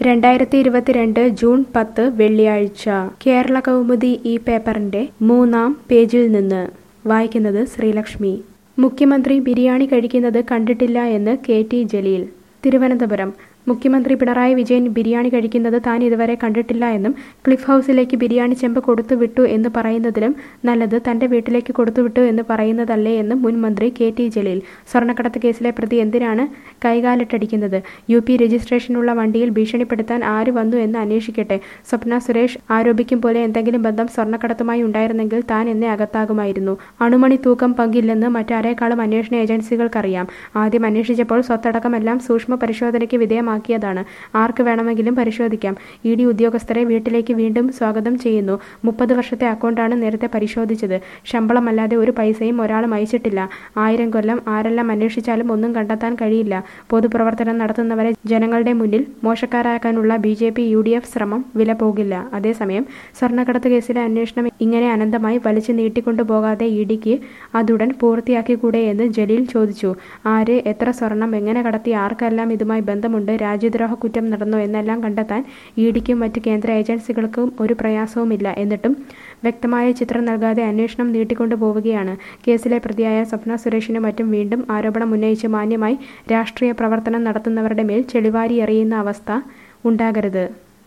രണ്ടായിരത്തി ഇരുപത്തിരണ്ട് ജൂൺ പത്ത് വെള്ളിയാഴ്ച കേരള കൗമുദി ഈ പേപ്പറിന്റെ മൂന്നാം പേജിൽ നിന്ന് വായിക്കുന്നത് ശ്രീലക്ഷ്മി മുഖ്യമന്ത്രി ബിരിയാണി കഴിക്കുന്നത് കണ്ടിട്ടില്ല എന്ന് കെ ടി ജലീൽ തിരുവനന്തപുരം മുഖ്യമന്ത്രി പിണറായി വിജയൻ ബിരിയാണി കഴിക്കുന്നത് താൻ ഇതുവരെ കണ്ടിട്ടില്ല എന്നും ക്ലിഫ് ഹൗസിലേക്ക് ബിരിയാണി ചെമ്പ് കൊടുത്തു വിട്ടു എന്ന് പറയുന്നതിലും നല്ലത് തന്റെ വീട്ടിലേക്ക് കൊടുത്തുവിട്ടു എന്ന് പറയുന്നതല്ലേ എന്നും മുൻ മന്ത്രി കെ ടി ജലീൽ സ്വർണ്ണക്കടത്ത് കേസിലെ പ്രതി എന്തിനാണ് കൈകാലിട്ടടിക്കുന്നത് യു പി രജിസ്ട്രേഷനുള്ള വണ്ടിയിൽ ഭീഷണിപ്പെടുത്താൻ ആര് വന്നു എന്ന് അന്വേഷിക്കട്ടെ സ്വപ്ന സുരേഷ് ആരോപിക്കും പോലെ എന്തെങ്കിലും ബന്ധം സ്വർണ്ണക്കടത്തുമായി ഉണ്ടായിരുന്നെങ്കിൽ താൻ എന്നെ അകത്താകുമായിരുന്നു അണുമണി തൂക്കം പങ്കില്ലെന്ന് മറ്റാരേക്കാളും അന്വേഷണ ഏജൻസികൾക്കറിയാം ആദ്യം അന്വേഷിച്ചപ്പോൾ സ്വത്തടക്കമെല്ലാം സൂക്ഷ്മ പരിശോധനയ്ക്ക് വിധേയമാക്കിയതാണ് ആർക്ക് വേണമെങ്കിലും പരിശോധിക്കാം ഇ ഡി ഉദ്യോഗസ്ഥരെ വീട്ടിലേക്ക് വീണ്ടും സ്വാഗതം ചെയ്യുന്നു മുപ്പത് വർഷത്തെ അക്കൗണ്ടാണ് നേരത്തെ പരിശോധിച്ചത് ശമ്പളമല്ലാതെ ഒരു പൈസയും ഒരാളും അയച്ചിട്ടില്ല ആയിരം കൊല്ലം ആരെല്ലാം അന്വേഷിച്ചാലും ഒന്നും കണ്ടെത്താൻ കഴിയില്ല പൊതുപ്രവർത്തനം നടത്തുന്നവരെ ജനങ്ങളുടെ മുന്നിൽ മോശക്കാരാക്കാനുള്ള B J P U D F ശ്രമം വില പോകില്ല അതേസമയം സ്വർണ്ണക്കടത്ത് കേസിലെ അന്വേഷണം ഇങ്ങനെ അനന്തമായി വലിച്ചു നീട്ടിക്കൊണ്ടു പോകാതെ ഇ ഡിക്ക് അതുടൻ പൂർത്തിയാക്കിക്കൂടെ എന്ന് ജലീൽ ചോദിച്ചു ആര് എത്ര സ്വർണം എങ്ങനെ കടത്തി ആർക്കെല്ലാം ഇതുമായി ബന്ധമുണ്ട് രാജ്യദ്രോഹ കുറ്റം നടന്നോ എന്നെല്ലാം കണ്ടെത്താൻ ഇ ഡിക്കും മറ്റ് കേന്ദ്ര ഏജൻസികൾക്കും ഒരു പ്രയാസവുമില്ല എന്നിട്ടും വ്യക്തമായ ചിത്രം നൽകാതെ അന്വേഷണം നീട്ടിക്കൊണ്ടു പോവുകയാണ് കേസിലെ പ്രതിയായ സ്വപ്ന സുരേഷിനും മറ്റും വീണ്ടും ആരോപണം ഉന്നയിച്ച് മാന്യമായി രാഷ്ട്രീയ പ്രവർത്തനം നടത്തുന്നവരുടെ മേൽ ചെളിവാരി എറിയുന്ന അവസ്ഥ ഉണ്ടാകരുത്